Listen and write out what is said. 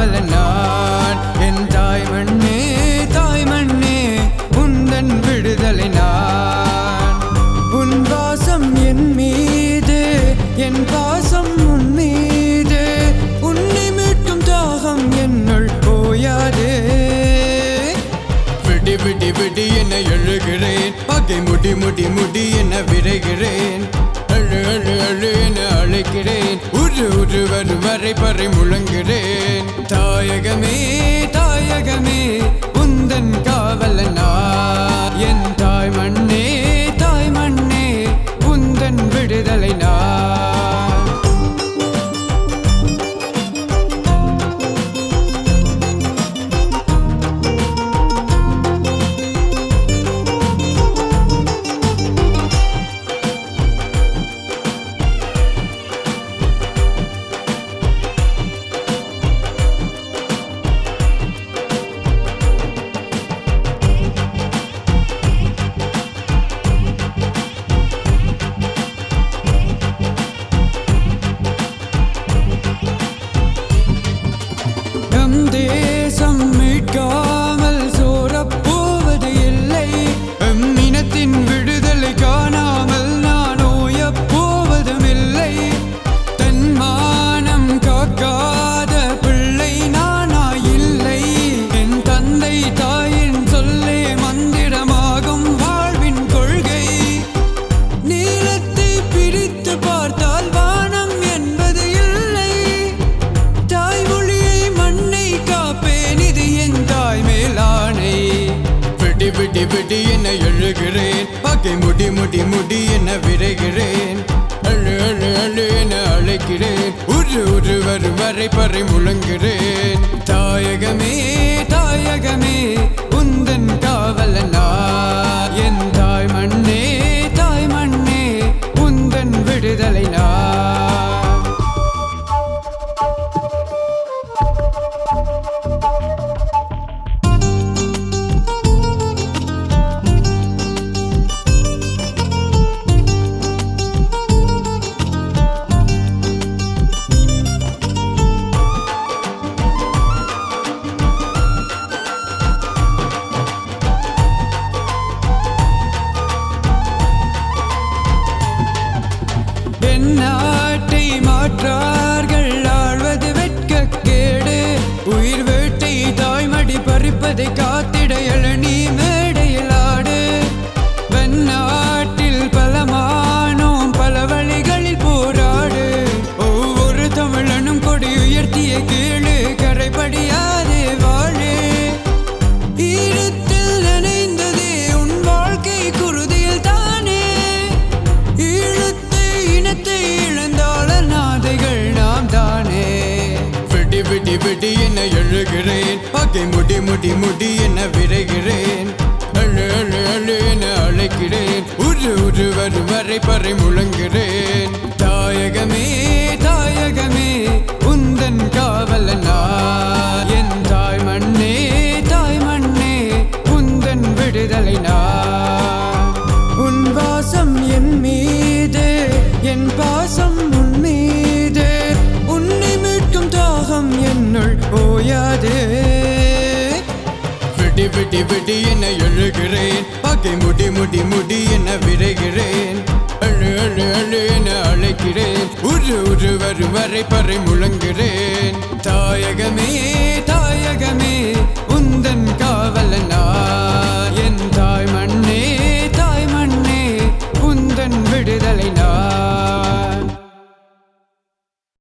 காவலன் நான் என் தாய் மண்ணே தாய் மண்ணே உந்தன் விடுதலை நான் உன் வாசம் என் மீது என் பாசம் உன் மீது உன்னை மீட்கும் தாகம் என்னுள் போயாதே விடி விடி விடி என எழுகிறேன் பகை முடி முடி முடி என விரைகிறேன் அழு அழு அழு என அழைக்கிறேன் உரு உரு வரும் வரை பறை முழங்குகிறேன் தாயகமே தாயகமே உந்தன் காவலன் நான் என் தாய் மண்ணே தாய் மண்ணே உந்தன் விடுதலை நான் நம் தேசம் மீட்காமல் சோரப்போவது இல்லை எம் இனத்தின் விடுதலை காணாமல் நான் ஓயப் போவதும் இல்லை தன்மானம் காக்காத பிள்ளை நானாயில்லை என் தந்தை தாயின் சொல்லே மந்திரமாகும் வாழ்வின் கொள்கை நீளத்தை பிரித்து பார்த்தால் வானம் என்பது இல்லை தாய்மொழியை மண்ணை காப்பேன் இது என் தாய் மேலானை விடி விடி விடி என எழுகிறேன் பகை முடி முடி முடி என விரைகிறேன் அழு அழு அழு என அழைக்கிறேன் உரு உரு வரும் வரை பறை முழங்குகிறேன் தாயகமே தாயகமே உந்தன் காவலன் நான் என் தாய் மண்ணே தாய் மண்ணே உந்தன் விடுதலை நான் என் நாட்டை மாற்றார்கள் ஆழ்வது வெட்கக்கேடு உயிர் வேட்டை தாய்மடி பறிப்பதை காத்திட எழனி மேடையில் ஆடு வெண்ணாட்டில் பலமானோம் பல வழிகளில் போராடு ஒவ்வொரு தமிழனும் கொடி உயர்த்திய கீழே கரைபடியாதே வாழே ஈரத்தில் நனைந்ததே உன் வாழ்க்கை குருதியில் தானே ஈழத்தை இனத்தை இழந்தால் நாதைகள் நாம் தானே விடி விடி விடி என எழுகிறேன் பகை முடி முடி முடி என விரைகிறேன் அழு அழு அழு என அழைக்கிறேன் உரு உரு வரும் வரை பறை முழங்குகிறேன் தாயகமே தாயகமே உந்தன் காவலன் நான் என் தாய் மண்ணே தாய் மண்ணே உந்தன் விடுதலை நான் உன் வாசம் என் மீது என் பாசம் உன் மீது உன்னை மீட்கும் தாகம் என்னுள் ஓயாதே விடி விடி விடி என எழுகிறேன் பகை முடி முடி முடி என விரைகிறேன் அழு அழு அழு என அழைக்கிறேன் உரு உரு வரும் வரை பறை முழங்குகிறேன் தாயகமே தாயகமே